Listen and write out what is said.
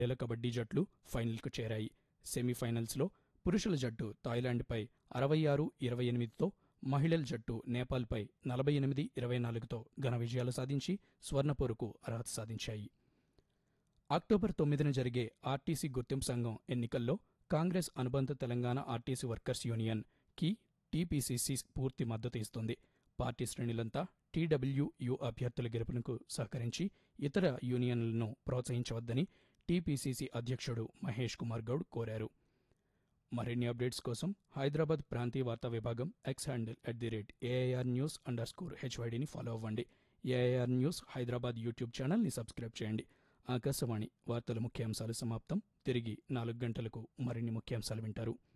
మహిళల కబడ్డీ జట్లు ఫైనల్కు చేరాయి సెమీఫైనల్స్లో పురుషుల జట్టు థాయిలాండ్పై అరవై ఆరు ఇరవై ఎనిమిదితో మహిళల జట్టు నేపాల్పై నలభై ఎనిమిది ఇరవై నాలుగుతో ఘన విజయాలు సాధించి స్వర్ణపోరుకు అర్హత సాధించాయి అక్టోబర్ తొమ్మిదిన జరిగే ఆర్టీసీ గుర్తింపు సంఘం ఎన్నికల్లో కాంగ్రెస్ అనుబంధ తెలంగాణ ఆర్టీసీ వర్కర్స్ యూనియన్ కి టీపీసీసీ పూర్తి మద్దతు ఇస్తుంది పార్టీ శ్రేణులంతా టీడబ్ల్యూయు అభ్యర్థుల గెలుపునకు సహకరించి ఇతర యూనియన్లను ప్రోత్సహించవద్దని టీపీసీసీ అధ్యక్షుడు మహేష్ కుమార్ గౌడ్ కోరారు మరిన్ని అప్డేట్స్ కోసం హైదరాబాద్ ప్రాంతీయ వార్తా విభాగం X handle at the rate AIR news underscore స్కోర్ హెచ్వైడిని ఫాలో అవ్వండి ఏఐఆర్ న్యూస్ హైదరాబాద్ యూట్యూబ్ ఛానల్ని సబ్స్క్రైబ్ చేయండి ఆకాశవాణి వార్తల ముఖ్యాంశాలు సమాప్తం తిరిగి నాలుగు గంటలకు మరిన్ని ముఖ్యాంశాలు వింటారు